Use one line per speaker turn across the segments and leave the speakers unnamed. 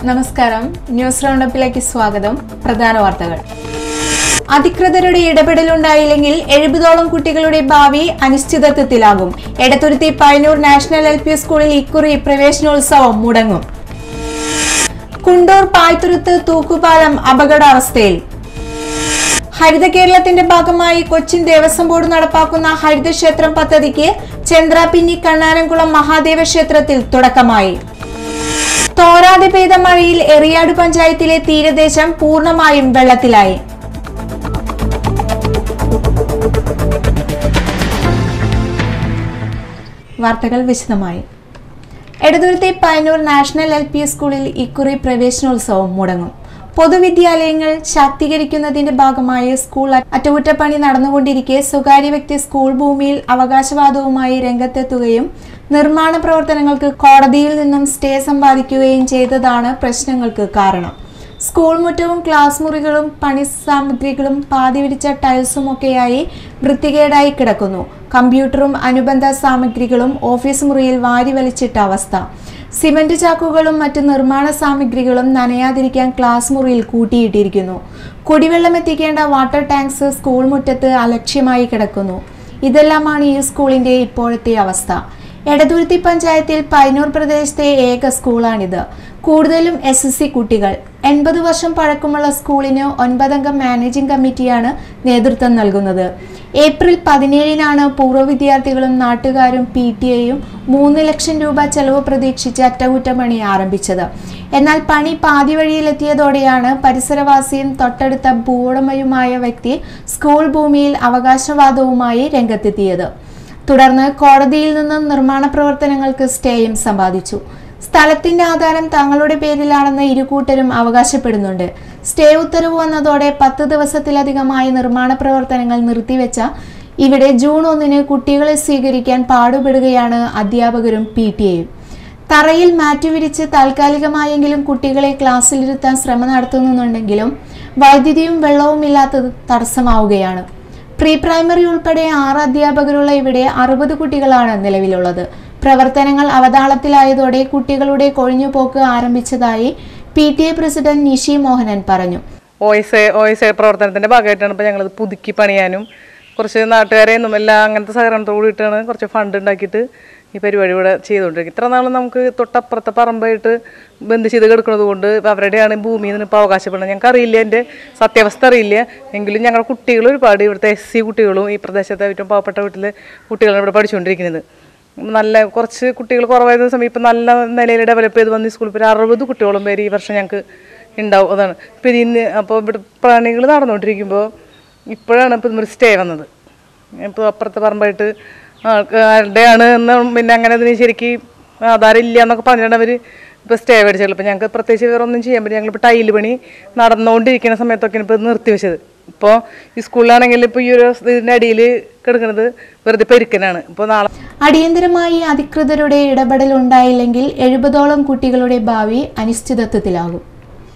നമസ്കാരം ന്യൂസ് റൗണ്ടപ്പിലേക്ക് സ്വാഗതം പ്രധാന വാർത്തകൾ അധികൃതരുടെ ഇടപെടലുണ്ടായില്ലെങ്കിൽ എഴുപതോളം കുട്ടികളുടെ ഭാവി അനിശ്ചിതത്വത്തിലാകും Edathuruthi Payyannur national L P സ്കൂളിൽ ഇക്കുറി പ്രവേശനോത്സവം മുടങ്ങും കുണ്ടൂർ പായ്ത്തുരുത്ത് തൂക്കുപാലം അപകടാവസ്ഥയിൽ ഹരിത കേരളത്തിന്റെ ഭാഗമായി കൊച്ചിൻ ദേവസ്വം ബോർഡ് നടപ്പാക്കുന്ന ഹരിതക്ഷേത്രം പദ്ധതിക്ക് ചന്ദ്രാപിന്നി കണ്ണാരംകുളം മഹാദേവ ക്ഷേത്രത്തിൽ തുടക്കമായി തോരാതെ പെയ്ത മഴയിൽ എറിയാട് പഞ്ചായത്തിലെ തീരദേശം പൂർണ്ണമായും വെള്ളത്തിലായി വാർത്തകൾ വിശദമായി Edathuruthi Payyannur national L P സ്കൂളിൽ ഇക്കുറി പ്രവേശനോത്സവം മുടങ്ങും പൊതുവിദ്യാലയങ്ങൾ ശാക്തീകരിക്കുന്നതിന്റെ ഭാഗമായി സ്കൂൾ അറ്റകുറ്റപ്പണി നടന്നുകൊണ്ടിരിക്കെ സ്വകാര്യ വ്യക്തി സ്കൂൾ ഭൂമിയിൽ അവകാശവാദവുമായി രംഗത്തെത്തുകയും നിർമ്മാണ പ്രവർത്തനങ്ങൾക്ക് കോടതിയിൽ നിന്നും സ്റ്റേ സമ്പാദിക്കുകയും ചെയ്തതാണ് പ്രശ്നങ്ങൾക്ക് കാരണം സ്കൂൾ മുറ്റവും ക്ലാസ് മുറികളും പണി സാമഗ്രികളും പാതി വിരിച്ച ടൈൽസും ഒക്കെയായി വൃത്തികേടായി കിടക്കുന്നു കമ്പ്യൂട്ടറും അനുബന്ധ സാമഗ്രികളും ഓഫീസ് മുറിയിൽ വാരി വലിച്ചിട്ട അവസ്ഥ സിമന്റ് ചാക്കുകളും മറ്റ് നിർമ്മാണ സാമഗ്രികളും നനയാതിരിക്കാൻ ക്ലാസ് മുറിയിൽ കൂട്ടിയിട്ടിരിക്കുന്നു കുടിവെള്ളം എത്തിക്കേണ്ട വാട്ടർ ടാങ്ക്സ് സ്കൂൾ മുറ്റത്ത് അലക്ഷ്യമായി കിടക്കുന്നു ഇതെല്ലാമാണ് ഈ സ്കൂളിന്റെ ഇപ്പോഴത്തെ അവസ്ഥ എടതുരുത്തി പഞ്ചായത്തിൽ പൈനൂർ പ്രദേശത്തെ ഏക സ്കൂളാണിത് കൂടുതലും എസ് എസ് സി കുട്ടികൾ എൺപത് വർഷം പഴക്കമുള്ള സ്കൂളിന് ഒൻപതംഗ മാനേജിംഗ് കമ്മിറ്റിയാണ് നേതൃത്വം നൽകുന്നത് ഏപ്രിൽ പതിനേഴിനാണ് പൂർവ്വ വിദ്യാർത്ഥികളും നാട്ടുകാരും പി ടി എയും മൂന്ന് ലക്ഷം രൂപ ചെലവ് പ്രതീക്ഷിച്ച് അറ്റകുറ്റപ്പണി ആരംഭിച്ചത് എന്നാൽ പണി പാതി വഴിയിലെത്തിയതോടെയാണ് പരിസരവാസിയും തൊട്ടടുത്ത ഭൂവുടമയുമായ വ്യക്തി സ്കൂൾ ഭൂമിയിൽ അവകാശവാദവുമായി രംഗത്തെത്തിയത് തുടർന്ന് കോടതിയിൽ നിന്നും നിർമ്മാണ പ്രവർത്തനങ്ങൾക്ക് സ്റ്റേയും സമ്പാദിച്ചു സ്ഥലത്തിന്റെ ആധാരം തങ്ങളുടെ പേരിലാണെന്ന് ഇരുകൂട്ടരും അവകാശപ്പെടുന്നുണ്ട് സ്റ്റേ ഉത്തരവ് വന്നതോടെ പത്ത് ദിവസത്തിലധികമായി നിർമ്മാണ പ്രവർത്തനങ്ങൾ നിർത്തിവെച്ച ഇവിടെ ജൂൺ ഒന്നിന് കുട്ടികളെ സ്വീകരിക്കാൻ പാടുപെടുകയാണ് അധ്യാപകരും പി ടി എയും തറയിൽ മാറ്റുവിരിച്ച് താൽക്കാലികമായെങ്കിലും കുട്ടികളെ ക്ലാസ്സിലിരുത്താൻ ശ്രമം നടത്തുന്നുണ്ടെങ്കിലും വൈദ്യുതിയും വെള്ളവും ഇല്ലാത്തത് തടസ്സമാവുകയാണ് പ്രീ പ്രൈമറി ഉൾപ്പെടെ ആറ് അധ്യാപകരുള്ള ഇവിടെ അറുപത് കുട്ടികളാണ് നിലവിലുള്ളത് പ്രവർത്തനങ്ങൾ അവതാളത്തിലായതോടെ കുട്ടികളുടെ കൊഴിഞ്ഞുപോക്ക് ആരംഭിച്ചതായി P T A president Nishi Mohanan പറഞ്ഞു
ഒ എസ് ഒ എസ് പ്രവർത്തനത്തിന്റെ ഭാഗമായിട്ടാണ് ഇപ്പോൾ ഞങ്ങളത് പുതുക്കി പണിയാനും കുറച്ച് നാട്ടുകാരെ ഒന്നും എല്ലാം അങ്ങനത്തെ സഹകരണത്തോട് കൂടിയിട്ടാണ് കുറച്ച് ഫണ്ട് ഉണ്ടാക്കിയിട്ട് ഈ പരിപാടി ഇവിടെ ചെയ്തുകൊണ്ടിരിക്കുന്നത് ഇത്ര നാളും നമുക്ക് തൊട്ടപ്പുറത്തെ പറമ്പായിട്ട് ബന്ധ് ചെയ്ത് കിടക്കുന്നത് കൊണ്ട് അവരുടെയാണ് ഭൂമിയിൽ നിന്ന് ഇപ്പോൾ അവകാശപ്പെടുന്നത് ഞങ്ങൾക്ക് അറിയില്ല എൻ്റെ സത്യാവസ്ഥ അറിയില്ല എങ്കിലും ഞങ്ങളുടെ കുട്ടികൾ ഒരുപാട് ഇവിടുത്തെ എസ് സി കുട്ടികളും ഈ പ്രദേശത്തെ ഏറ്റവും പാവപ്പെട്ട വീട്ടിലെ കുട്ടികളാണ് ഇവിടെ പഠിച്ചുകൊണ്ടിരിക്കുന്നത് നല്ല കുറച്ച് കുട്ടികൾ കുറവായിരുന്ന സമയം ഇപ്പം നല്ല നിലയിൽ ഡെവലപ്പ് ചെയ്ത് വന്ന് ഈ സ്കൂളിൽ ഇപ്പോൾ ഒരു അറുപത് കുട്ടിയോളം പേര് ഈ വർഷം ഞങ്ങൾക്ക് ഉണ്ടാവും അതാണ് ഇപ്പം ഇന്ന് അപ്പോൾ ഇവിടെ പണികൾ നടന്നുകൊണ്ടിരിക്കുമ്പോൾ ഇപ്പോഴാണ് ഇപ്പം ഒരു സ്റ്റേ വന്നത് ഇപ്പോൾ അപ്പുറത്തെ പറമ്പായിട്ട് ആരുടെയാണ് എന്ന് പിന്നെ അങ്ങനെ അതിന് ശരിക്ക് ആധാരം ഇല്ല എന്നൊക്കെ പറഞ്ഞിട്ടാണ് അവർ ഇപ്പോൾ സ്റ്റേ മേടിച്ചത് ഇപ്പോൾ ഞങ്ങൾക്ക് പ്രത്യേകിച്ച് വേറെ ഒന്നും ചെയ്യാൻ പറ്റില്ല ഞങ്ങളിപ്പോൾ ടൈല് പണി നടന്നുകൊണ്ടിരിക്കുന്ന സമയത്തൊക്കെയാണ് ഇപ്പോൾ നിർത്തി വെച്ചത് ഇപ്പോൾ ഈ സ്കൂളിലാണെങ്കിൽ ഇപ്പോൾ ഈ ഒരു ഇതിൻ്റെ അടിയിൽ കിടക്കുന്നത് വെറുതെ പെരുക്കനാണ് ഇപ്പോൾ നാളെ
അടിയന്തരമായി അധികൃതരുടെ ഇടപെടൽ ഉണ്ടായില്ലെങ്കിൽ എഴുപതോളം കുട്ടികളുടെ ഭാവി അനിശ്ചിതത്വത്തിലാകും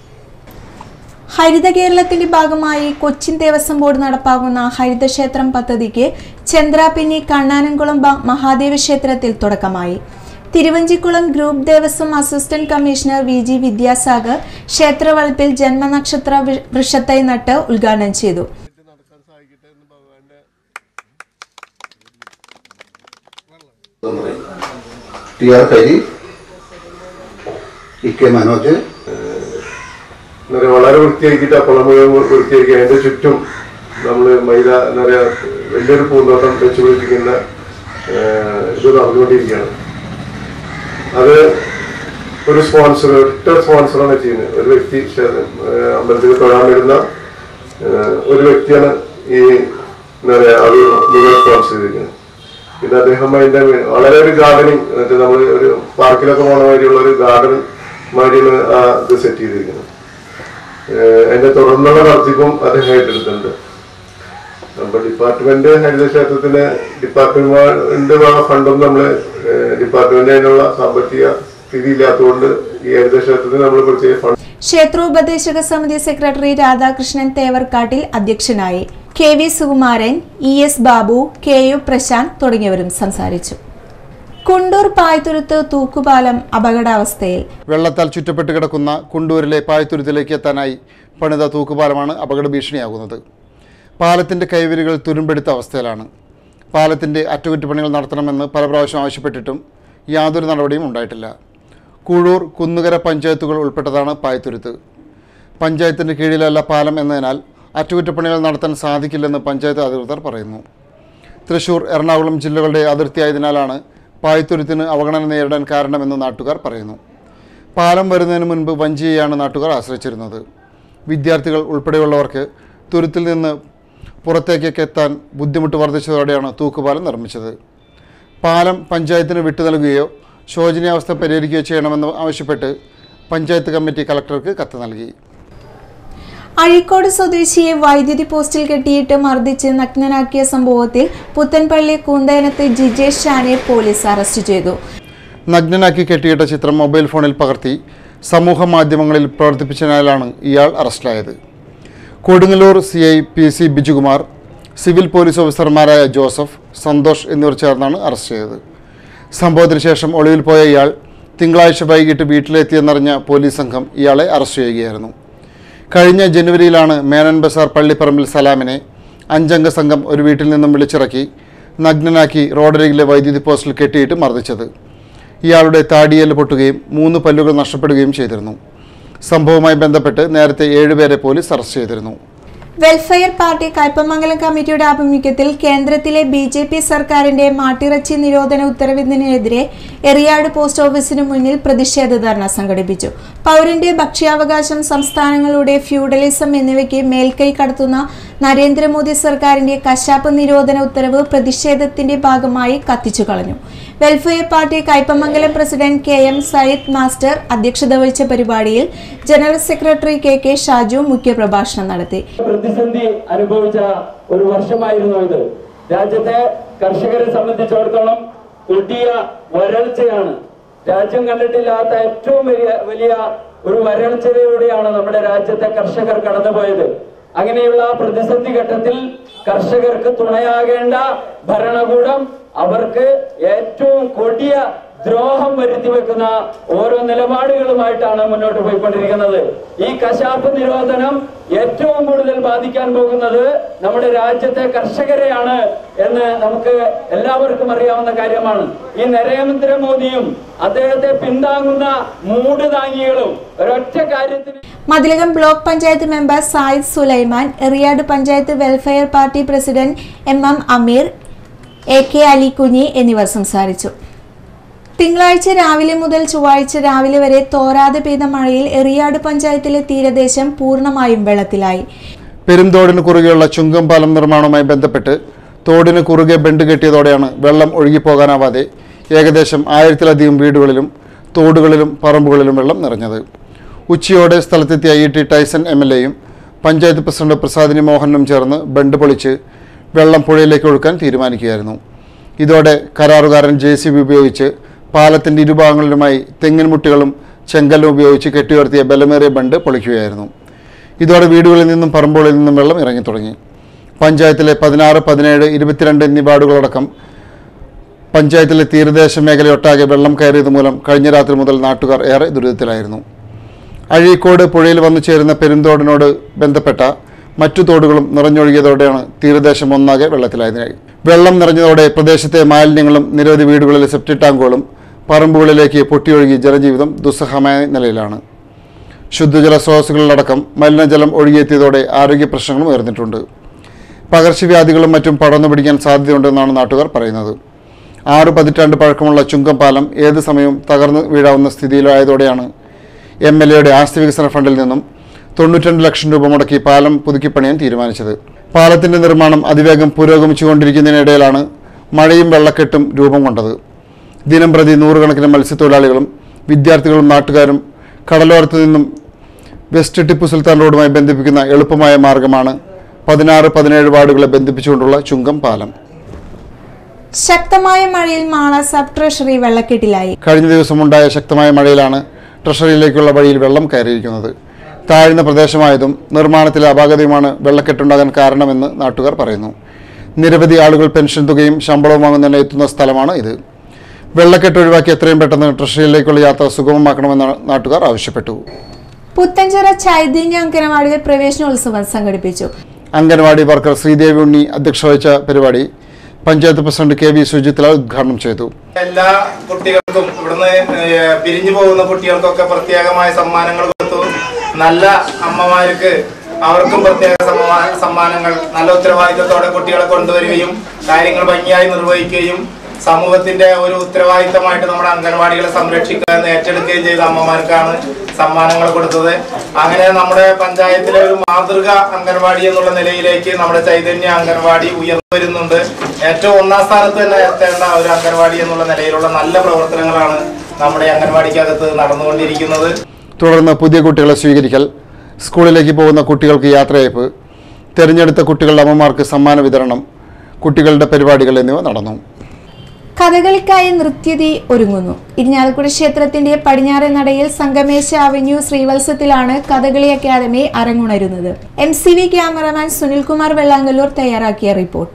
ഹരിത കേരളത്തിന്റെ ഭാഗമായി കൊച്ചിൻ ദേവസ്വം ബോർഡ് നടപ്പാക്കുന്ന ഹരിതക്ഷേത്രം പദ്ധതിക്ക് ചന്ദ്രാപിന്നി കണ്ണാനംകുളം ബ- മഹാദേവ ക്ഷേത്രത്തിൽ തുടക്കമായി Thiruvanchikulam group Devaswom assistant commissioner V G Vidyasagar ക്ഷേത്രവളപ്പിൽ ജന്മനക്ഷത്ര വൃ- വൃക്ഷത്തൈ നട്ട് ഉദ്ഘാടനം ചെയ്തു
T R Hari E K Manoj
എന്താ പറയുക വളരെ വൃത്തിയാക്കിയിട്ട് ആ കുളം മുഴുവൻ വൃത്തിയാക്കി അതിന്റെ ചുറ്റും നമ്മൾ മൈദ എന്താ പറയുക വലിയൊരു പൂന്തോട്ടം വെച്ച് പിടിപ്പിക്കുന്ന ഏഹ്, ഇത് നടന്നുകൊണ്ടിരിക്കുകയാണ് അത് ഒരു സ്പോൺസർ ഒറ്റ സ്പോൺസറാണ് ചെയ്യുന്നത് ഒരു വ്യക്തി ക്ഷേ- ഏഹ്, അമ്പലത്തിൽ തൊഴാൻ വരുന്ന ഏഹ്, ഒരു വ്യക്തിയാണ് ഈ എന്താ പറയുക അത് മുഴുവൻ സ്പോൺസർ ചെയ്തിരിക്കുന്നത് പിന്നെ അദ്ദേഹം അതിന്റെ വളരെ ഒരു ഗാർഡനിങ് എന്നിട്ട് നമ്മൾ ഒരു പാർക്കിലൊക്കെ പോണ മാതിരിയുള്ള ഒരു ഗാർഡൻ മാതിരിയാണ് ആ ഇത് സെറ്റ് ചെയ്തിരിക്കുന്നത് ഏഹ് അതിന്റെ തുടർന്നുള്ള നടത്തിപ്പും അദ്ദേഹം ഏറ്റെടുത്തിട്ടുണ്ട് അപ്പൊ ഡിപ്പാർട്ട്മെന്റ് ഹരിതക്ഷേത്രത്തിന് ഡിപ്പാർട്ട്മെന്റ് വക ഫണ്ടൊന്നും നമ്മള് ഏഹ് ഡിപ്പാർട്ട്മെന്റ് അതിനുള്ള സാമ്പത്തിക സ്ഥിതി ഇല്ലാത്തതുകൊണ്ട് ഈ ഹരിതക്ഷേത്രത്തിന് നമ്മൾ പ്രത്യേക ഫണ്ട്
ക്ഷേത്രോപദേശക സമിതി സെക്രട്ടറി രാധാകൃഷ്ണൻ തേവർക്കാട്ടിൽ അധ്യക്ഷനായി K V Sukumaran E S Babu K U Prashanth തുടങ്ങിയവരും സംസാരിച്ചു കുണ്ടൂർ പായ്ത്തുരുത്ത് തൂക്കുപാലം അപകടാവസ്ഥയിൽ
വെള്ളത്താൽ ചുറ്റപ്പെട്ട് കിടക്കുന്ന കുണ്ടൂരിലെ പായ്ത്തുരുത്തിലേക്ക് എത്താനായി പണിത തൂക്കുപാലമാണ് അപകട ഭീഷണിയാകുന്നത് പാലത്തിൻ്റെ കൈവരികൾ തുരുമ്പെടുത്ത അവസ്ഥയിലാണ് പാലത്തിൻ്റെ അറ്റകുറ്റപ്പണികൾ നടത്തണമെന്ന് പല പ്രാവശ്യം ആവശ്യപ്പെട്ടിട്ടും യാതൊരു നടപടിയും ഉണ്ടായിട്ടില്ല കൂഴൂർ കുന്നുകര പഞ്ചായത്തുകൾ ഉൾപ്പെട്ടതാണ് പായ്ത്തുരുത്ത് പഞ്ചായത്തിൻ്റെ കീഴിലല്ല പാലം എന്നതിനാൽ അറ്റകുറ്റപ്പണികൾ നടത്താൻ സാധിക്കില്ലെന്ന് പഞ്ചായത്ത് അധികൃതർ പറയുന്നു തൃശൂർ എറണാകുളം ജില്ലകളുടെ അതിർത്തിയായതിനാലാണ് പായ്ത്തുരുത്തിന് അവഗണന നേരിടാൻ കാരണമെന്ന് നാട്ടുകാർ പറയുന്നു പാലം വരുന്നതിന് മുൻപ് വഞ്ചിയെയാണ് നാട്ടുകാർ ആശ്രയിച്ചിരുന്നത് വിദ്യാർത്ഥികൾ ഉൾപ്പെടെയുള്ളവർക്ക് തുരുത്തിൽ നിന്ന് പുറത്തേക്കൊക്കെ എത്താൻ ബുദ്ധിമുട്ട് വർദ്ധിച്ചതോടെയാണ് തൂക്കുപാലം നിർമ്മിച്ചത് പാലം പഞ്ചായത്തിന് വിട്ടു നൽകുകയോ ശോചനീയാവസ്ഥ പരിഹരിക്കുകയോ ചെയ്യണമെന്ന് ആവശ്യപ്പെട്ട് പഞ്ചായത്ത് കമ്മിറ്റി കളക്ടർക്ക് കത്ത് നൽകി
അഴീക്കോട് സ്വദേശിയെ വൈദ്യുതി പോസ്റ്റിൽ കെട്ടിയിട്ട് മർദ്ദിച്ച് നഗ്നനാക്കിയ സംഭവത്തിൽ പുത്തൻപള്ളി കൂന്തേനത്ത് ജിജേഷ് ഷാനെ പോലീസ് അറസ്റ്റ് ചെയ്തു
നഗ്നനാക്കി കെട്ടിയിട്ട ചിത്രം മൊബൈൽ ഫോണിൽ പകർത്തി സമൂഹ മാധ്യമങ്ങളിൽ പ്രവർത്തിപ്പിച്ചതിനാലാണ് ഇയാൾ അറസ്റ്റിലായത് Kodungallur C I P C Bijukumar civil police ഓഫീസർമാരായ ജോസഫ് സന്തോഷ് എന്നിവർ ചേർന്നാണ് അറസ്റ്റ് ചെയ്തത് സംഭവത്തിന് ശേഷം ഒളിവിൽ പോയ ഇയാൾ തിങ്കളാഴ്ച വൈകിട്ട് വീട്ടിലെത്തിയെന്നറിഞ്ഞ പോലീസ് സംഘം ഇയാളെ അറസ്റ്റ് ചെയ്യുകയായിരുന്നു കഴിഞ്ഞ ജനുവരിയിലാണ് മേനൻ ബസാർ പള്ളിപ്പറമ്പിൽ സലാമിനെ അഞ്ചംഗ സംഘം ഒരു വീട്ടിൽ നിന്നും വിളിച്ചിറക്കി നഗ്നനാക്കി റോഡരികിലെ വൈദ്യുതി പോസ്റ്റിൽ കെട്ടിയിട്ട് മർദ്ദിച്ചത് ഇയാളുടെ താടിയേല് പൊട്ടുകയും മൂന്ന് പല്ലുകൾ നഷ്ടപ്പെടുകയും ചെയ്തിരുന്നു സംഭവവുമായി ബന്ധപ്പെട്ട് നേരത്തെ ഏഴുപേരെ പോലീസ് അറസ്റ്റ് ചെയ്തിരുന്നു
വെൽഫെയർ പാർട്ടി കയ്പമംഗലം കമ്മിറ്റിയുടെ ആഭിമുഖ്യത്തിൽ കേന്ദ്രത്തിലെ ബി ജെ പി സർക്കാരിന്റെ മാട്ടിറച്ചി നിരോധന ഉത്തരവിനെതിരെ എറിയാട് പോസ്റ്റ് ഓഫീസിന് മുന്നിൽ പ്രതിഷേധ ധർണ സംഘടിപ്പിച്ചു പൗരന്റെ ഭക്ഷ്യാവകാശം സംസ്ഥാനങ്ങളുടെ ഫ്യൂഡലിസം എന്നിവയ്ക്ക് മേൽക്കൈ കടത്തുന്ന നരേന്ദ്രമോദി സർക്കാരിന്റെ കശാപ്പ് നിരോധന ഉത്തരവ് പ്രതിഷേധത്തിന്റെ ഭാഗമായി കത്തിച്ചു കളഞ്ഞു welfare party Kaipamangalam president K M Sayyid master അധ്യക്ഷത വഹിച്ച പരിപാടിയിൽ general secretary K K Shaju മുഖ്യപ്രഭാഷണം നടത്തി
പ്രതിസന്ധി അനുഭവിച്ച ഒരു വർഷമായിരുന്നു ഇത് രാജ്യത്തെ കർഷകരെ സംബന്ധിച്ചിടത്തോളം കൊടിയ വരൾച്ചയാണ് രാജ്യം കണ്ടിട്ടില്ലാത്ത ഏറ്റവും വലിയ വലിയ ഒരു വരൾച്ചയിലൂടെയാണ് നമ്മുടെ രാജ്യത്തെ കർഷകർ കടന്നുപോയത് അങ്ങനെയുള്ള പ്രതിസന്ധി ഘട്ടത്തിൽ കർഷകർക്ക് തുണയാകേണ്ട ഭരണകൂടം അവർക്ക് ഏറ്റവും കൊടിയ ദ്രോഹം വരുത്തി വെക്കുന്ന ഓരോ നിലപാടുകളുമായിട്ടാണ് മുന്നോട്ട് പോയിക്കൊണ്ടിരിക്കുന്നത് ഈ കശാപ്പ് നിരോധനം ഏറ്റവും കൂടുതൽ ബാധിക്കാൻ പോകുന്നത് നമ്മുടെ രാജ്യത്തെ കർഷകരെയാണ് എന്ന് നമുക്ക് എല്ലാവർക്കും അറിയാവുന്ന കാര്യമാണ് ഈ നരേന്ദ്രമോദിയും അദ്ദേഹത്തെ പിന്താങ്ങുന്ന മൂട് താങ്ങികളും ഒരൊറ്റ കാര്യത്തിന്
Mathilakam block panchayat member Sayid Sulaiman Eriyad panchayat welfare party president M M Ameer A K Alikunji എന്നിവർ സംസാരിച്ചു തിങ്കളാഴ്ച രാവിലെ മുതൽ ചൊവ്വാഴ്ച രാവിലെ വരെ തോരാതെ പെയ്ത മഴയിൽ എറിയാട് പഞ്ചായത്തിലെ തീരദേശം പൂർണ്ണമായും വെള്ളത്തിലായി
പെരുന്തോടിന് കുറുകെയുള്ള ചുങ്കം പാലം നിർമ്മാണവുമായി ബന്ധപ്പെട്ട് തോടിന് കുറുകെ ബണ്ട് കെട്ടിയതോടെയാണ് വെള്ളം ഒഴുകിപ്പോകാനാവാതെ ഏകദേശം ആയിരത്തിലധികം വീടുകളിലും തോടുകളിലും പറമ്പുകളിലും വെള്ളം നിറഞ്ഞത് ഉച്ചയോടെ സ്ഥലത്തെത്തിയ E T Tyson M L എയും പഞ്ചായത്ത് പ്രസിഡന്റ് പ്രസാദിനി മോഹനും ചേർന്ന് ബണ്ട് പൊളിച്ച് വെള്ളം പുഴയിലേക്ക് ഒഴുക്കാൻ തീരുമാനിക്കുകയായിരുന്നു ഇതോടെ കരാറുകാരൻ ജെ സി ബി ഉപയോഗിച്ച് പാലത്തിൻ്റെ ഇരുഭാഗങ്ങളിലുമായി തെങ്ങിൻ മുട്ടികളും ചെങ്കല്ലും ഉപയോഗിച്ച് കെട്ടിയുയർത്തിയ ബലമേറിയ ബണ്ട് പൊളിക്കുകയായിരുന്നു ഇതോടെ വീടുകളിൽ നിന്നും പറമ്പുകളിൽ നിന്നും വെള്ളം ഇറങ്ങി തുടങ്ങി പഞ്ചായത്തിലെ പതിനാറ് പതിനേഴ് ഇരുപത്തിരണ്ട് എന്നീ വാർഡുകളടക്കം പഞ്ചായത്തിലെ തീരദേശ മേഖലയൊട്ടാകെ വെള്ളം കയറിയത് മൂലം കഴിഞ്ഞ രാത്രി മുതൽ നാട്ടുകാർ ഏറെ ദുരിതത്തിലായിരുന്നു അഴീക്കോട് പുഴയിൽ വന്നു ചേരുന്ന പെരുന്തോടിനോട് ബന്ധപ്പെട്ട മറ്റു തോടുകളും നിറഞ്ഞൊഴുകിയതോടെയാണ് തീരദേശം ഒന്നാകെ വെള്ളത്തിലായത് വെള്ളം നിറഞ്ഞതോടെ പ്രദേശത്തെ മാലിന്യങ്ങളും നിരവധി വീടുകളിലെ സെപ്റ്റി ടാങ്കുകളും പറമ്പുകളിലേക്ക് പൊട്ടിയൊഴുകി ജനജീവിതം ദുസ്സഹമായ നിലയിലാണ് ശുദ്ധജല സ്രോതസ്സുകളിലടക്കം മലിനജലം ഒഴുകിയെത്തിയതോടെ ആരോഗ്യ പ്രശ്നങ്ങളും ഉയർന്നിട്ടുണ്ട് പകർച്ചവ്യാധികളും മറ്റും പടർന്നു പിടിക്കാൻ സാധ്യതയുണ്ടെന്നാണ് നാട്ടുകാർ പറയുന്നത് ആറ് പതിറ്റാണ്ട് പഴക്കമുള്ള ചുങ്കം പാലം ഏത് സമയവും തകർന്നു വീഴാവുന്ന സ്ഥിതിയിലായതോടെയാണ് എം എൽ എയുടെ ആസ്തി വികസന ഫണ്ടിൽ നിന്നും തൊണ്ണൂറ്റിരണ്ട് ലക്ഷം രൂപ മുടക്കി പാലം പുതുക്കിപ്പണിയാൻ തീരുമാനിച്ചത് പാലത്തിന്റെ നിർമ്മാണം അതിവേഗം പുരോഗമിച്ചുകൊണ്ടിരിക്കുന്നതിനിടയിലാണ് മഴയും വെള്ളക്കെട്ടും രൂപം കൊണ്ടത് ദിനം പ്രതി നൂറുകണക്കിന് മത്സ്യത്തൊഴിലാളികളും വിദ്യാർത്ഥികളും നാട്ടുകാരും കടലോരത്തു നിന്നും വെസ്റ്റ് ടിപ്പു സുൽത്താൻ റോഡുമായി ബന്ധിപ്പിക്കുന്ന എളുപ്പമായ മാർഗമാണ് പതിനാറ് പതിനേഴ് വാർഡുകളെ ബന്ധിപ്പിച്ചുകൊണ്ടുള്ള ചുങ്കം പാലം
ശക്തമായ മഴയിൽ മാള സബ് ട്രഷറി വെള്ളക്കെട്ടിലായി
കഴിഞ്ഞ ദിവസമുണ്ടായ ശക്തമായ മഴയിലാണ് ട്രഷറിയിലേക്കുള്ള വഴിയിൽ വെള്ളം കയറിയിരിക്കുന്നത് താഴ്ന്ന പ്രദേശമായതും നിർമ്മാണത്തിലെ അപാകതയുമാണ് വെള്ളക്കെട്ടുണ്ടാകാൻ കാരണമെന്ന് നാട്ടുകാർ പറയുന്നു നിരവധി ആളുകൾ പെൻഷൻ തുകയും ശമ്പളവും വാങ്ങുന്നതിന് എത്തുന്ന സ്ഥലമാണ് ഇത് വെള്ളക്കെട്ട് ഒഴിവാക്കി എത്രയും പെട്ടെന്ന് ട്രഷറിയിലേക്കുള്ള യാത്ര സുഗമമാക്കണമെന്ന് നാട്ടുകാർ ആവശ്യപ്പെട്ടു
പുത്തഞ്ചിറ ചൈതന്യ അങ്കനവാടിയിൽ പ്രവേശനോത്സവം സംഘടിപ്പിച്ചു
അംഗൻവാടി വർക്കർ ശ്രീദേവി ഉണ്ണി അധ്യക്ഷ വഹിച്ച പരിപാടി panchayat president K V Sujithlal ഉദ്ഘാടനം ചെയ്തു
എല്ലാ കുട്ടികൾക്കും ഇവിടുന്ന് ഏഹ്, പിരിഞ്ഞു പോകുന്ന കുട്ടികൾക്കൊക്കെ പ്രത്യേകമായ സമ്മാനങ്ങൾ കൊടുത്തു നല്ല അമ്മമാർക്ക് അവർക്കും പ്രത്യേക സമ്മാ- സമ്മാനങ്ങൾ നല്ല ഉത്തരവാദിത്തത്തോടെ കുട്ടികളെ കൊണ്ടുവരികയും കാര്യങ്ങൾ ഭംഗിയായി നിർവഹിക്കുകയും സമൂഹത്തിന്റെ ഒരു ഉത്തരവാദിത്തമായിട്ട് നമ്മുടെ അംഗൻവാടികളെ സംരക്ഷിക്കുക എന്ന് ഏറ്റെടുക്കുകയും ചെയ്ത അമ്മമാർക്കാണ് സമ്മാനങ്ങൾ കൊടുത്തത് അങ്ങനെ നമ്മുടെ പഞ്ചായത്തിലെ ഒരു മാതൃക അംഗൻവാടി എന്നുള്ള നിലയിലേക്ക് നമ്മുടെ ചൈതന്യ അംഗൻവാടി ഉയർന്നു വരുന്നുണ്ട് ഏറ്റവും ഒന്നാം സ്ഥാനത്ത് തന്നെ എത്തേണ്ട ഒരു അംഗൻവാടി എന്നുള്ള നിലയിലുള്ള നല്ല പ്രവർത്തനങ്ങളാണ് നമ്മുടെ അംഗൻവാടിക്കകത്ത് നടന്നുകൊണ്ടിരിക്കുന്നത്
തുടർന്ന് പുതിയ കുട്ടികളെ സ്വീകരിക്കൽ സ്കൂളിലേക്ക് പോകുന്ന കുട്ടികൾക്ക് യാത്രയയപ്പ് തിരഞ്ഞെടുത്ത കുട്ടികളുടെ അമ്മമാർക്ക് സമ്മാന വിതരണം കുട്ടികളുടെ പരിപാടികൾ എന്നിവ നടന്നു
കഥകളിക്കായി നൃത്യതി ഒരുങ്ങുന്നു ഇരിഞ്ഞാലക്കുട ക്ഷേത്രത്തിന്റെ പടിഞ്ഞാറെ നടയിൽ സംഗമേശ അവന്യൂ ശ്രീവത്സത്തിലാണ് കഥകളി അക്കാദമി അരങ്ങുണരുന്നത് M C V cameraman Sunilkumar Vellangallur തയ്യാറാക്കിയ റിപ്പോർട്ട്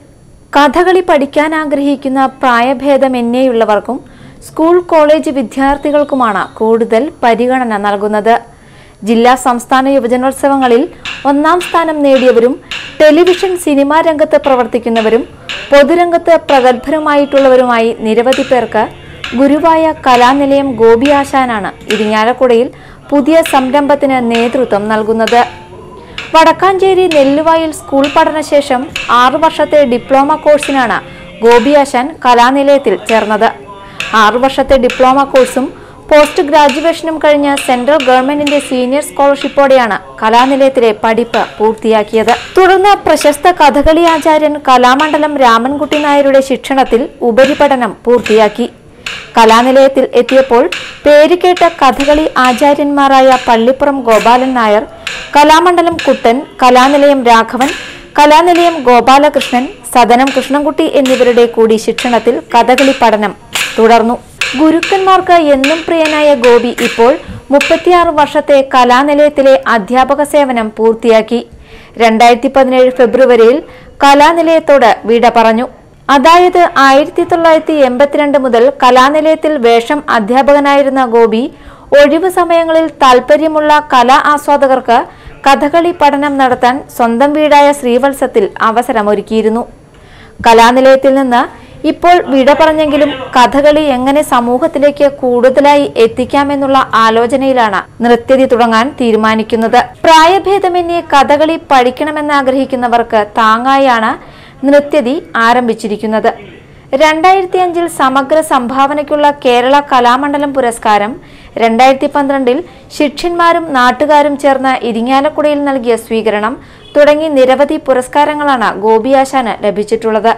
കഥകളി പഠിക്കാൻ ആഗ്രഹിക്കുന്ന പ്രായഭേദമന്യേയുള്ളവർക്കും സ്കൂൾ കോളേജ് വിദ്യാർത്ഥികൾക്കുമാണ് കൂടുതൽ പരിഗണന നൽകുന്നത് ജില്ലാ സംസ്ഥാന യുവജനോത്സവങ്ങളിൽ ഒന്നാം സ്ഥാനം നേടിയവരും ടെലിവിഷൻ സിനിമാ രംഗത്ത് പ്രവർത്തിക്കുന്നവരും പൊതുരംഗത്ത് പ്രഗത്ഭരുമായിട്ടുള്ളവരുമായി നിരവധി പേർക്ക് ഗുരുവായ കലാനിലയം ഗോപി ആശാനാണ് ഇരിങ്ങാലക്കുടയിൽ പുതിയ സംരംഭത്തിന് നേതൃത്വം നൽകുന്നത് വടക്കാഞ്ചേരി നെല്ലുവായിൽ സ്കൂൾ പഠനശേഷം ആറു വർഷത്തെ ഡിപ്ലോമ കോഴ്സിനാണ് ഗോപിയാശാൻ കലാനിലയത്തിൽ ചേർന്നത് ആറു വർഷത്തെ ഡിപ്ലോമ കോഴ്സും പോസ്റ്റ് ഗ്രാജുവേഷനും കഴിഞ്ഞ് സെൻട്രൽ ഗവൺമെന്റിന്റെ സീനിയർ സ്കോളർഷിപ്പോടെയാണ് കലാനിലയത്തിലെ പഠിപ്പ് പൂർത്തിയാക്കിയത് തുടർന്ന് പ്രശസ്ത കഥകളി ആചാര്യൻ കലാമണ്ഡലം രാമൻകുട്ടി നായരുടെ ശിക്ഷണത്തിൽ ഉപരിപഠനം പൂർത്തിയാക്കി കലാനിലയത്തിൽ എത്തിയപ്പോൾ പേരുകേട്ട കഥകളി ആചാര്യന്മാരായ പള്ളിപ്പുറം ഗോപാലൻ നായർ കലാമണ്ഡലം കുട്ടൻ കലാനിലയം രാഘവൻ കലാനിലയം ഗോപാലകൃഷ്ണൻ സദനം കൃഷ്ണൻകുട്ടി എന്നിവരുടെ കൂടി ശിക്ഷണത്തിൽ കഥകളി പഠനം തുടർന്നു ഗുരുക്കന്മാർക്ക് എന്നും പ്രിയനായ ഗോപി ഇപ്പോൾ മുപ്പത്തിയാറ് വർഷത്തെ കലാനിലയത്തിലെ അധ്യാപക സേവനം പൂർത്തിയാക്കി രണ്ടായിരത്തി പതിനേഴ് ഫെബ്രുവരിയിൽ കലാനിലയത്തോട് വിട പറഞ്ഞു അതായത് ആയിരത്തി തൊള്ളായിരത്തി എൺപത്തിരണ്ട് മുതൽ കലാനിലയത്തിൽ വേഷം അധ്യാപകനായിരുന്ന ഗോപി ഒഴിവു സമയങ്ങളിൽ താൽപ്പര്യമുള്ള കലാ ആസ്വാദകർക്ക് കഥകളി പഠനം നടത്താൻ സ്വന്തം വീടായ ശ്രീവത്സത്തിൽ അവസരമൊരുക്കിയിരുന്നു കലാനിലയത്തിൽ നിന്ന് ഇപ്പോൾ വിട പറഞ്ഞെങ്കിലും കഥകളി എങ്ങനെ സമൂഹത്തിലേക്ക് കൂടുതലായി എത്തിക്കാമെന്നുള്ള ആലോചനയിലാണ് നൃത്യതി തുടങ്ങാൻ തീരുമാനിക്കുന്നത് പ്രായഭേദമന്യേ കഥകളി പഠിക്കണമെന്നാഗ്രഹിക്കുന്നവർക്ക് താങ്ങായാണ് നൃത്യതി ആരംഭിച്ചിരിക്കുന്നത് രണ്ടായിരത്തി അഞ്ചിൽ സമഗ്ര സംഭാവനയ്ക്കുള്ള കേരള കലാമണ്ഡലം പുരസ്കാരം രണ്ടായിരത്തി പന്ത്രണ്ടിൽ ശിഷ്യന്മാരും നാട്ടുകാരും ചേർന്ന് ഇരിങ്ങാലക്കുടയിൽ നൽകിയ സ്വീകരണം തുടങ്ങി നിരവധി പുരസ്കാരങ്ങളാണ് ഗോപിയാശാന് ലഭിച്ചിട്ടുള്ളത്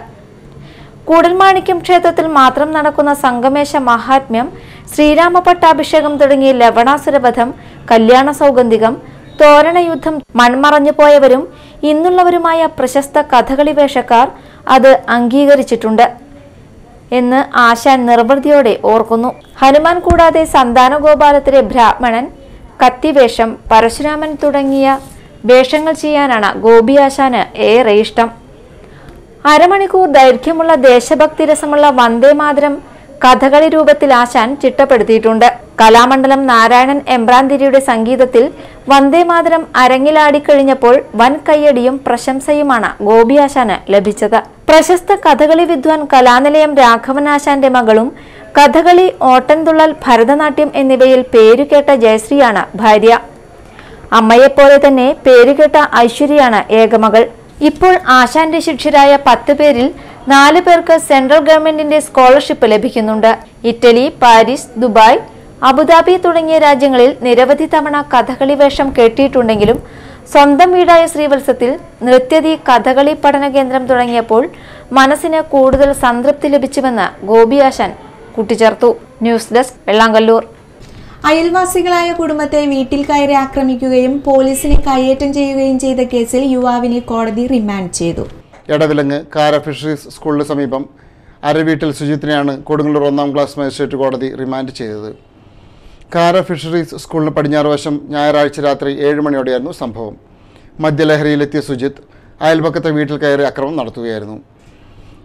കൂടൽമാണിക്യം ക്ഷേത്രത്തിൽ മാത്രം നടക്കുന്ന സംഗമേശ മഹാത്മ്യം ശ്രീരാമ പട്ടാഭിഷേകം തുടങ്ങി ലവണാസുരവധം കല്യാണ സൗഗന്ധികം തോരണയുദ്ധം മൺമറഞ്ഞു പോയവരും ഇന്നുള്ളവരുമായ പ്രശസ്ത കഥകളി വേഷക്കാർ അത് അംഗീകരിച്ചിട്ടുണ്ട് എന്ന് ആശാൻ നിർവൃതിയോടെ ഓർക്കുന്നു ഹനുമാൻ കൂടാതെ സന്താനഗോപാലത്തിലെ ബ്രാഹ്മണൻ കത്തിവേഷം പരശുരാമൻ തുടങ്ങിയ വേഷങ്ങൾ ചെയ്യാനാണ് ഗോപി ആശാന് ഏറെ ഇഷ്ടം അരമണിക്കൂർ ദൈർഘ്യമുള്ള ദേശഭക്തി രസമുള്ള വന്ദേമാതരം കഥകളി രൂപത്തിൽ ആശാൻ ചിട്ടപ്പെടുത്തിയിട്ടുണ്ട് കലാമണ്ഡലം നാരായണൻ എംബ്രാന്തിരിയുടെ സംഗീതത്തിൽ വന്ദേമാതരം അരങ്ങിലാടിക്കഴിഞ്ഞപ്പോൾ വൻ കയ്യടിയും പ്രശംസയുമാണ് ഗോപിയാശാന് ലഭിച്ചത് പ്രശസ്ത കഥകളി വിദ്വാൻ കലാനിലയം രാഘവനാശാന്റെ മകളും കഥകളി ഓട്ടൻതുള്ളൽ ഭരതനാട്യം എന്നിവയിൽ പേരുകേട്ട ജയശ്രീയാണ് ഭാര്യ അമ്മയെപ്പോലെ തന്നെ പേരുകേട്ട ഐശ്വര്യയാണ് ഏകമകൾ ഇപ്പോൾ ആശാന്റെ ശിഷ്യരായ പത്ത് പേരിൽ നാല് പേർക്ക് സെൻട്രൽ ഗവൺമെന്റിന്റെ സ്കോളർഷിപ്പ് ലഭിക്കുന്നുണ്ട് ഇറ്റലി പാരീസ് ദുബായ് അബുദാബി തുടങ്ങിയ രാജ്യങ്ങളിൽ നിരവധി തവണ കഥകളി വേഷം കെട്ടിയിട്ടുണ്ടെങ്കിലും സ്വന്തം വീടായ ശ്രീവത്സത്തിൽ നൃത്യതി കഥകളി പഠന കേന്ദ്രം തുടങ്ങിയപ്പോൾ മനസ്സിന് കൂടുതൽ സംതൃപ്തി ലഭിച്ചുവെന്ന് ഗോപി ആശാൻ കൂട്ടിച്ചേർത്തു ന്യൂസ് ഡെസ്ക് വെള്ളാങ്കല്ലൂർ
അയൽവാസികളായ കുടുംബത്തെ വീട്ടിൽ കയറി ആക്രമിക്കുകയും പോലീസിനെ കയ്യേറ്റം ചെയ്യുകയും ചെയ്ത കേസിൽ യുവാവിനെ കോടതി റിമാൻഡ് ചെയ്തു
എടവിലങ്ങ് കാര ഫിഷറീസ് സ്കൂളിന് സമീപം അരവീട്ടിൽ സുജിത്തിനെയാണ് കൊടുങ്ങല്ലൂർ ഒന്നാം ക്ലാസ് മജിസ്ട്രേറ്റ് കോടതി റിമാൻഡ് ചെയ്തത് കാര ഫിഷറീസ് സ്കൂളിന് പടിഞ്ഞാറ് വശം ഞായറാഴ്ച രാത്രി ഏഴ് മണിയോടെയായിരുന്നു സംഭവം മദ്യലഹരിയിലെത്തിയ സുജിത്ത് അയൽപക്കത്തെ വീട്ടിൽ കയറി അക്രമം നടത്തുകയായിരുന്നു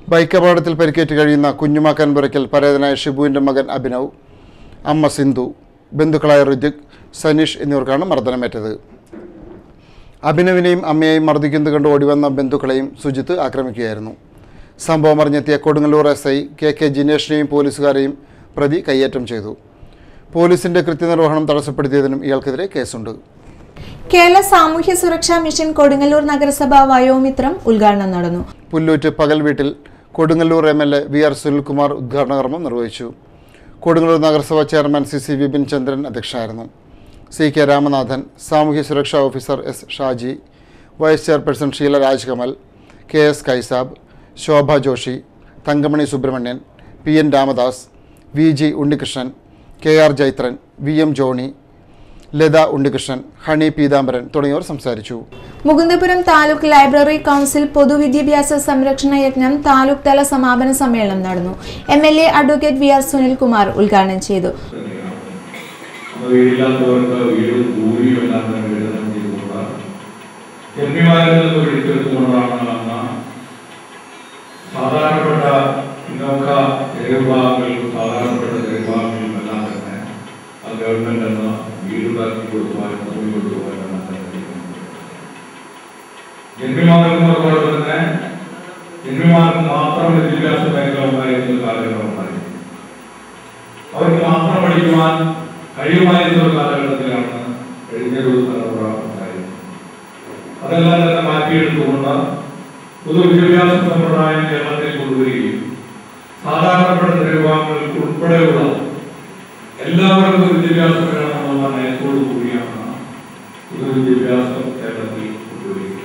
ബൈക്ക് അപകടത്തിൽ പരിക്കേറ്റ് കഴിയുന്ന കുഞ്ഞുമാക്കാൻ പുരയ്ക്കൽ പരേതനായ ഷിബുവിൻ്റെ മകൻ അഭിനവ് അമ്മ സിന്ധു ബന്ധുക്കളായ ഋജിക് സനീഷ് എന്നിവർക്കാണ് മർദ്ദനമേറ്റത് അഭിനവിനെയും അമ്മയെയും മർദ്ദിക്കുന്നത് കണ്ട് ഓടിവന്ന ബന്ധുക്കളെയും സുജിത്ത് ആക്രമിക്കുകയായിരുന്നു സംഭവം അറിഞ്ഞെത്തിയ Kodungallur S I K K ജിനേഷിനെയും പോലീസുകാരെയും പ്രതി കയ്യേറ്റം ചെയ്തു പോലീസിന്റെ കൃത്യനിർവഹണം തടസ്സപ്പെടുത്തിയതിനും ഇയാൾക്കെതിരെ കേസുണ്ട്
കേരള സാമൂഹ്യ സുരക്ഷാ മിഷൻ കൊടുങ്ങല്ലൂർ നഗരസഭ വയോമിത്രം ഉദ്ഘാടനം നടന്നു
പുല്ലൂറ്റ് പകൽ വീട്ടിൽ Kodungallur M L A V R Sunilkumar ഉദ്ഘാടന കർമ്മം നിർവഹിച്ചു കൊടുങ്ങല്ലൂർ നഗരസഭ chairman C C Vipin Chandran അധ്യക്ഷനായിരുന്നു സി കെ രാമനാഥൻ സാമൂഹ്യ സുരക്ഷാ officer S Shaji vice chairperson Sheela Rajkamal K S Kaisab Shobha Joshi Thankamani Subramanian P N Ramadas V G Unnikrishnan K R Jaithran V M Johny Latha Unnikrishnan Honey Pithambaran തുടങ്ങിയവർ സംസാരിച്ചു
മുകുന്ദപുരം താലൂക്ക് ലൈബ്രറി കൗൺസിൽ പൊതുവിദ്യാഭ്യാസ സംരക്ഷണ യജ്ഞം താലൂക്ക് തല സമാപന സമ്മേളനം നടന്നു M L A advocate V R Sunilkumar ഉദ്ഘാടനം ചെയ്തു
നമ്മുടെ വീടില്ലാത്തവർക്ക് വീടും ഭൂമിയും എല്ലാം തന്നെ വിതരണം ചെയ്തുകൊണ്ടാണ് ജന്മിമാരിൽ നിന്ന് പിടിച്ചെടുത്തുകൊണ്ടാണ് അന്ന് സാധാരണപ്പെട്ട പിന്നോക്ക ജനവിഭാഗങ്ങളിലും സാധാരണപ്പെട്ട ജനവിഭാഗങ്ങളിലും എല്ലാം തന്നെ അത് ഗവൺമെന്റ് എന്ന വീട് ഉണ്ടാക്കി കൊടുക്കുവാനും ഭൂമി കൊടുക്കുവാനും എല്ലാം തന്നെ തീരുമാനിച്ചു. ജന്മിമാർക്കും അതുപോലെ തന്നെ ജന്മിമാർക്ക് മാത്രം വിദ്യാഭ്യാസ മേഖല ഉണ്ടായിരുന്ന കാലഘട്ടം ഉണ്ടായിരുന്നു അവർക്ക് മാത്രം പഠിക്കുവാൻ കഴിയുമായിരുന്ന ഒരു കാലഘട്ടത്തിലാണ് കഴിഞ്ഞൊരു തലമുറ ഉണ്ടായിരുന്നത് അതെല്ലാം തന്നെ മാറ്റിയെടുത്തുകൊണ്ട് പൊതുവിദ്യാഭ്യാസ സമ്പ്രദായം കേരളത്തിൽ കൊണ്ടുവരികയും സാധാരണപ്പെട്ട വിഭാഗങ്ങൾക്ക് ഉൾപ്പെടെയുള്ള എല്ലാവർക്കും വിദ്യാഭ്യാസം വേണമെന്നുള്ള നയത്തോടു കൂടിയാണ് പൊതുവിദ്യാഭ്യാസം കേരളത്തിൽ കൊണ്ടുവരികയും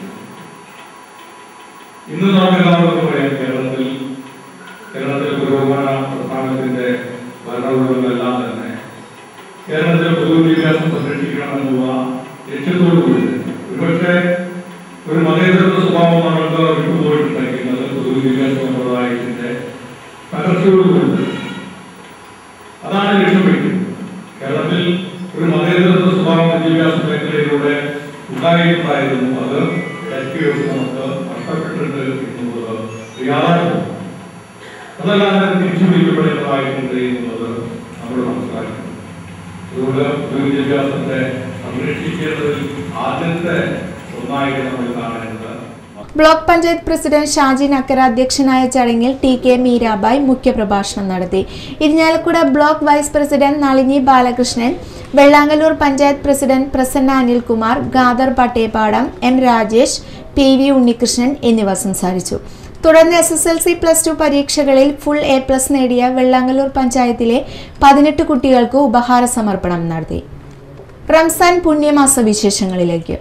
ഇന്ന് നമുക്ക് എല്ലാവർക്കും അറിയാം കേരളത്തിൽ കേരളത്തിലെ പുരോഗമന പ്രസ്ഥാനത്തിന്റെ ഭരണകൂടങ്ങളെല്ലാം തന്നെ കേരളത്തിലെ പൊതുവിദ്യാഭ്യാസം സംരക്ഷിക്കണമെന്നുള്ള ലക്ഷ്യത്തോടു കൂടി തന്നെ. ഒരുപക്ഷെ ഒരു മതേതരത്വ സ്വഭാവം നമ്മൾക്ക് വിട്ടുപോയിട്ടുണ്ടെങ്കിൽ അത് പൊതുവിദ്യാഭ്യാസ സമ്പ്രദായത്തിന്റെ തകർച്ചയോടുകൂടി തന്നെ. അതാണ് ലക്ഷ്യം വയ്ക്കുന്നത് കേരളത്തിൽ ഒരു മതേതരത്വ സ്വഭാവം വിദ്യാഭ്യാസ മേഖലയിലൂടെ ഉണ്ടായിട്ടുണ്ടായിരുന്നു അത് ഇടയ്ക്ക് വെച്ച് നമുക്ക് നഷ്ടപ്പെട്ടിട്ടുണ്ട് എന്നുള്ളത് ഒരു യാഥാർത്ഥ്യം അതെല്ലാം തന്നെ തിരിച്ചു പിടിക്കപ്പെടേണ്ടതായിട്ടുണ്ട് എന്നുള്ളത് നമ്മൾ മനസ്സിലാക്കണം അതുകൊണ്ട് പൊതുവിദ്യാഭ്യാസത്തെ സംരക്ഷിക്കേണ്ടതിൽ ആദ്യത്തെ ഒന്നായിട്ട് നമ്മൾ കാണേണ്ടത്
ബ്ലോക്ക് പഞ്ചായത്ത് പ്രസിഡന്റ് ഷാജി നക്കര അധ്യക്ഷനായ ചടങ്ങിൽ ടി കെ മീരാബായ് മുഖ്യപ്രഭാഷണം നടത്തി Irinjalakuda block vice president Nalini Balakrishnan Vellangallur panchayat president Prasanna Anilkumar Gadar Pattepadam M Rajesh P V Unnikrishnan എന്നിവർ സംസാരിച്ചു തുടർന്ന് S S L C plus two പരീക്ഷകളിൽ ഫുൾ എ പ്ലസ് നേടിയ വെള്ളാങ്കല്ലൂർ പഞ്ചായത്തിലെ പതിനെട്ട് കുട്ടികൾക്ക് ഉപഹാര സമർപ്പണം നടത്തി റംസാൻ പുണ്യമാസ വിശേഷങ്ങളിലേക്ക്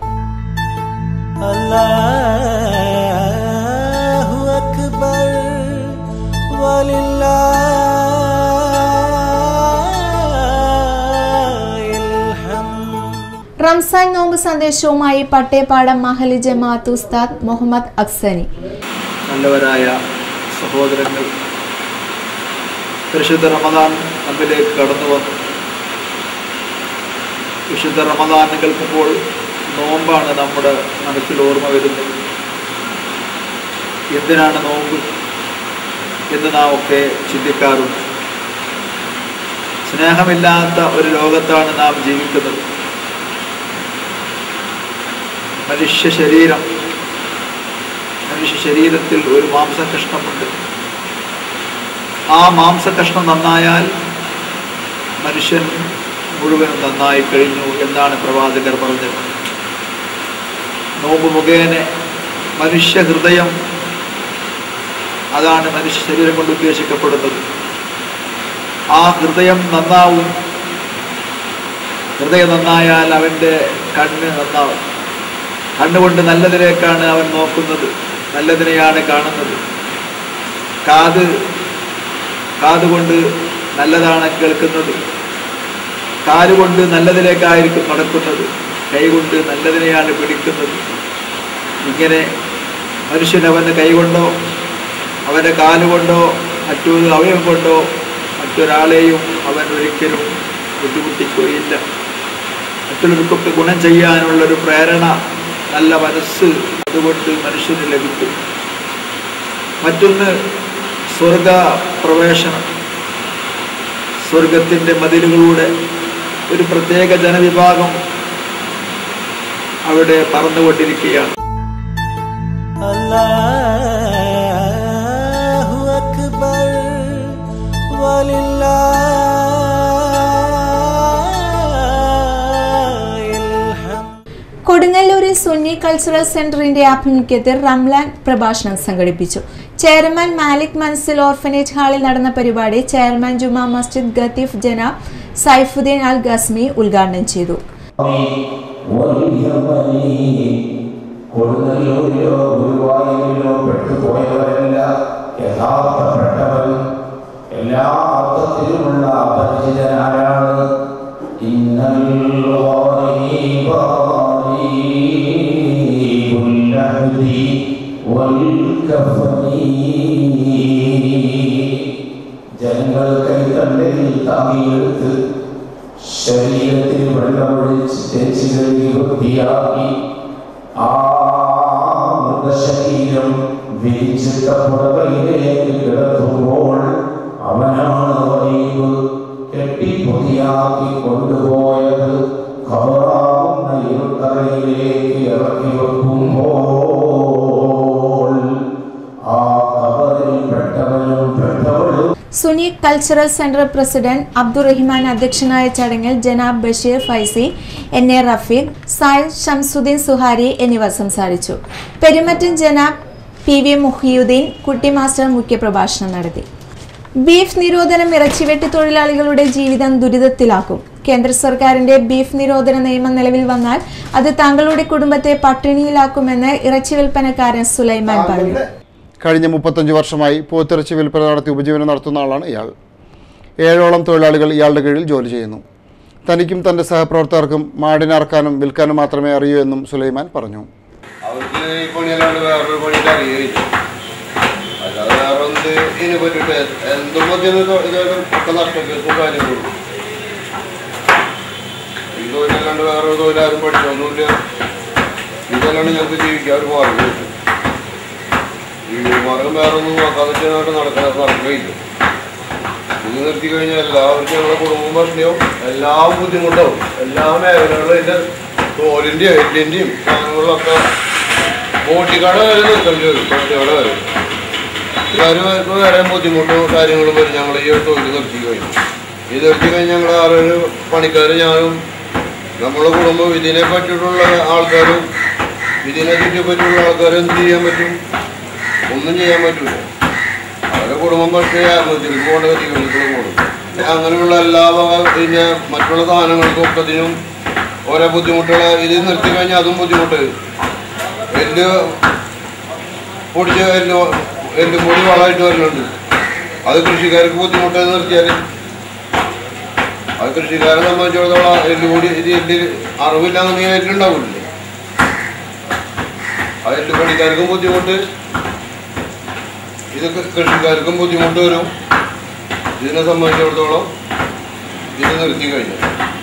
അല്ലാഹു അക്ബർ വലില്ലാഹിൽ ഹംദ്
റംസാൻ നോമ്പ് സന്ദേശവുമായി പട്ടേപ്പാടം മഹലി ജമാഅത്ത് ഉസ്താദ് മുഹമ്മദ് അക്സനി
നല്ലവരായ സഹോദരങ്ങൾ പരിശുദ്ധ റമദാൻ നമ്മിലേക്ക് കടന്നു വന്നു വിശുദ്ധ റമദാൻ കേൾക്കുമ്പോൾ നോമ്പാണ് നമ്മുടെ മനസ്സിൽ ഓർമ്മ വരുന്നത് എന്തിനാണ് നോമ്പ് എന്ന് നാം ഒക്കെ ചിന്തിക്കാറുണ്ട് സ്നേഹമില്ലാത്ത ഒരു ലോകത്താണ് നാം ജീവിക്കുന്നത് മനുഷ്യ ശരീരം മനുഷ്യ ശരീരത്തിൽ ഒരു മാംസകഷ്ണമുണ്ട് ആ മാംസകഷ്ണം നന്നായാൽ മനുഷ്യൻ മുഴുവനും നന്നായി കഴിഞ്ഞു എന്നാണ് പ്രവാചകർ പറഞ്ഞത് നോമ്പ് മുഖേന മനുഷ്യ ഹൃദയം അതാണ് മനുഷ്യ ശരീരം കൊണ്ട് ഉദ്ദേശിക്കപ്പെടുന്നത് ആ ഹൃദയം നന്നാവും ഹൃദയം നന്നായാൽ അവൻ്റെ കണ്ണ് നന്നാവും കണ്ണുകൊണ്ട് നല്ലതിലേക്കാണ് അവൻ നോക്കുന്നത് നല്ലതിനെയാണ് കാണുന്നത് കാത് കാതുകൊണ്ട് നല്ലതാണ് കേൾക്കുന്നത് കാലുകൊണ്ട് നല്ലതിലേക്കായിരിക്കും നടക്കുന്നത് കൈകൊണ്ട് നല്ലതിനെയാണ് പിടിക്കുന്നത് ഇങ്ങനെ മനുഷ്യൻ അവൻ്റെ കൈകൊണ്ടോ അവൻ്റെ കാലുകൊണ്ടോ മറ്റൊരു അവയവം കൊണ്ടോ മറ്റൊരാളെയും അവൻ ഒരിക്കലും ബുദ്ധിമുട്ടിക്കുകയില്ല മറ്റുള്ളവർക്കൊക്കെ ഗുണം ചെയ്യാനുള്ളൊരു പ്രേരണ നല്ല മനസ്സ് അതുകൊണ്ട് മനുഷ്യന് ലഭിക്കും മറ്റൊന്ന് സ്വർഗ പ്രവേശനം സ്വർഗത്തിൻ്റെ മതിലുകളിലൂടെ ഒരു പ്രത്യേക ജനവിഭാഗം അവിടെ പറന്നുകൊണ്ടിരിക്കുകയാണ്
അല്ലാഹു അക്ബർ വലില്ലാഹിൽ ഹംദ്
കൊടുങ്ങല്ലൂരിൽ സുന്നി കൾച്ചറൽ സെന്ററിന്റെ ആഭിമുഖ്യത്തിൽ റംലാൻ പ്രഭാഷണം സംഘടിപ്പിച്ചു ചെയർമാൻ മാലിക് മൻസിൽ ഓർഫനേജ് ഹാളിൽ നടന്ന പരിപാടി ചെയർമാൻ ജുമാ മസ്ജിദ് ഗത്തീഫ് ജനാബ് സൈഫുദ്ദീൻ അൽ ഗസ്മി ഉദ്ഘാടനം ചെയ്തു
കൊടുങ്ങല്ലൂരിലോ ഗുരുവായൂരിലോ പെട്ടുപോയവരല്ല യഥാർത്ഥപ്പെട്ടവൻ എല്ലാ അർത്ഥത്തിലുമുള്ള പരിചിതനാരാണ് ഇന്നൽ ജനങ്ങൾ കൈത്തണ്ടിൽ താങ്ങിയെടുത്ത് ശരീരത്തിൽ വെള്ളമൊഴിച്ച് തേച്ച് കഴുകി വൃത്തിയാക്കി ആ മൃഗശരീരം വിരിച്ചിട്ട പുറകയിലേക്ക് കിടത്തുമ്പോൾ അവനാണ് വൈബ് കെട്ടി പൊതിയാക്കി കൊണ്ടുപോയത് ഖബറാവുന്ന ഇരുട്ടറയിലേക്ക് ഇറക്കി വെക്കുമ്പോൾ ആ ഖബറിൽ പെട്ടവനും പെട്ടവളും
Sunni cultural centre president Abdurahiman അധ്യക്ഷനായ ചടങ്ങിൽ ജനാബ് ബഷീർ ഫൈസി എൻ എ റഫീഖ് സായിദ് ഷംസുദ്ദീൻ സുഹാരി എന്നിവർ സംസാരിച്ചു Perumattan Janab P V Muhiyuddin Kutty master മുഖ്യപ്രഭാഷണം നടത്തി ബീഫ് നിരോധനം ഇറച്ചിവെട്ടി തൊഴിലാളികളുടെ ജീവിതം ദുരിതത്തിലാക്കും കേന്ദ്ര സർക്കാരിന്റെ ബീഫ് നിരോധന നിയമം നിലവിൽ വന്നാൽ അത് തങ്ങളുടെ കുടുംബത്തെ പട്ടിണിയിലാക്കുമെന്ന് ഇറച്ചി വിൽപ്പനക്കാരൻ സുലൈമാൻ പറഞ്ഞു
കഴിഞ്ഞ മുപ്പത്തഞ്ച് വർഷമായി പോത്തിറച്ചി വിൽപ്പന നടത്തി ഉപജീവനം നടത്തുന്ന ആളാണ് ഇയാൾ ഏഴോളം തൊഴിലാളികൾ ഇയാളുടെ കീഴിൽ ജോലി ചെയ്യുന്നു തനിക്കും തൻ്റെ സഹപ്രവർത്തകർക്കും മാടിനറക്കാനും വിൽക്കാനും മാത്രമേ അറിയൂ എന്നും സുലൈമാൻ പറഞ്ഞു
അവർക്ക് ഈ പണിയല്ലാണ്ട് വേറൊരു പണിയിട്ട് അറിയുകയില്ല അല്ലാതെ വേറെ എന്ത് ഇതിനെ പറ്റിയിട്ട് എന്തും മതി ഒക്കെ നഷ്ടക്കേസും കാര്യങ്ങളും ഈ തൊഴിലല്ലാണ്ട് വേറൊരു തൊഴിലാരും പഠിച്ചൊന്നുമില്ല ഇതല്ലാണ്ട് ഞങ്ങൾക്ക് ജീവിക്കാൻ ഒരു മാർഗം കിട്ടും ഈ മാർഗം വേറെ ഒന്നും നോക്കാതെ ചെയ്യാനായിട്ട് നടക്കാൻ നടക്കുകയില്ല ഇത് നിർത്തി കഴിഞ്ഞാൽ എല്ലാവർക്കും ഞങ്ങളുടെ കുടുംബം പ്രശ്നവും എല്ലാം ബുദ്ധിമുട്ടാവും എല്ലാ മേഖലകളും ഇതിൻ്റെ തോലിൻ്റെയും എല്ലിൻ്റെയും സാധനങ്ങളിലൊക്കെ ബോട്ടിക്കട വരെ നിർത്തേണ്ടി വരും ബോട്ടിക്കട വരെ കാര്യമായിട്ട് വേറെ ബുദ്ധിമുട്ടോ കാര്യങ്ങളും വരും ഞങ്ങൾ ഈ ഒരു തൊഴിൽ നിർത്തി കഴിഞ്ഞു ഇത് നിർത്തി കഴിഞ്ഞ് ഞങ്ങൾ ആറേഴ് പണിക്കാർ ഞാനും നമ്മുടെ കുടുംബം ഇതിനെ പറ്റിയിട്ടുള്ള ആൾക്കാരും ഇതിനെ ചുറ്റിപ്പറ്റിയുള്ള ആൾക്കാരും എന്ത് ചെയ്യാൻ പറ്റും ഒന്നും ചെയ്യാൻ പറ്റില്ല അവരുടെ കുടുംബം പക്ഷേ ആത്മഹത്യക്ക് പോകേണ്ട ഗതികളിലേക്ക് പോകും അങ്ങനെയുള്ള എല്ലാ വക പിന്നെ മറ്റുള്ള സാധനങ്ങൾക്കും ഒക്കത്തിനും ഓരോ ബുദ്ധിമുട്ടുകൾ ഇത് നിർത്തി കഴിഞ്ഞാൽ അതും ബുദ്ധിമുട്ട് എല്ല് പൊടിച്ച് എല്ല് എല്ലും പൊടി വളമായിട്ട് വരുന്നുണ്ട് അത് കൃഷിക്കാർക്ക് ബുദ്ധിമുട്ട് നിർത്തിയാൽ അത് കൃഷിക്കാരെ സംബന്ധിച്ചിടത്തോളം എല്ലുകൂടി ഇത് എല്ല് അറിവില്ലാന്നുണ്ടെങ്കിൽ എല്ലുണ്ടാവില്ലേ ആ എല്ല് പണിക്കാർക്കും ബുദ്ധിമുട്ട് ഇത് കൃഷിക്കാർക്കും ബുദ്ധിമുട്ട് വരും ഇതിനെ സംബന്ധിച്ചിടത്തോളം ഇത് നിർത്തി കഴിഞ്ഞു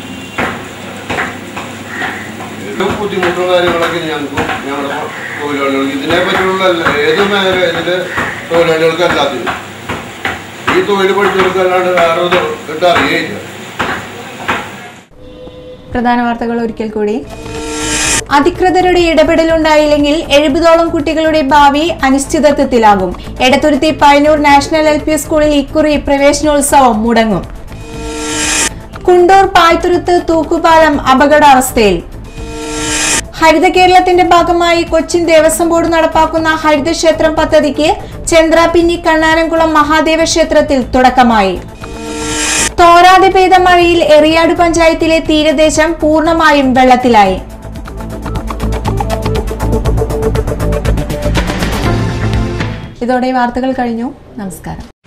ഇതിലും ബുദ്ധിമുട്ടും കാര്യങ്ങളൊക്കെ ഞങ്ങൾക്കും ഞങ്ങളുടെ തൊഴിലാളികൾക്ക് ഇതിനെ പറ്റിയുള്ള എല്ലാ- ഏത് മേഖല ഇതിന്റെ തൊഴിലാളികൾക്ക് എല്ലാത്തിനും ഈ തൊഴിൽ പഠിച്ചവർക്ക് അല്ലാണ്ട് വേറെ ഒരു ഇത് അറിയേയില്ല
പ്രധാന വാർത്തകൾ ഒരിക്കൽ കൂടി അധികൃതരുടെ ഇടപെടലുണ്ടായില്ലെങ്കിൽ എഴുപതോളം കുട്ടികളുടെ ഭാവി അനിശ്ചിതത്വത്തിലാകും Edathuruthi Payyannur national L P സ്കൂളിൽ ഇക്കുറി പ്രവേശനോത്സവം മുടങ്ങും കുണ്ടൂർ പായ്ത്തുരുത്ത് തൂക്കുപാലം അപകടാവസ്ഥയിൽ ഹരിത കേരളത്തിന്റെ ഭാഗമായി കൊച്ചിൻ ദേവസ്വം ബോർഡ് നടപ്പാക്കുന്ന ഹരിതക്ഷേത്രം പദ്ധതിക്ക് ചന്ദ്രാപിന്നി കണ്ണാരംകുളം മഹാദേവ ക്ഷേത്രത്തിൽ തുടക്കമായി തോരാതെ പെയ്ത മഴയിൽ എറിയാട് പഞ്ചായത്തിലെ തീരദേശം പൂർണ്ണമായും വെള്ളത്തിലായി ഇതോടെ വാർത്തകൾ കഴിഞ്ഞു നമസ്കാരം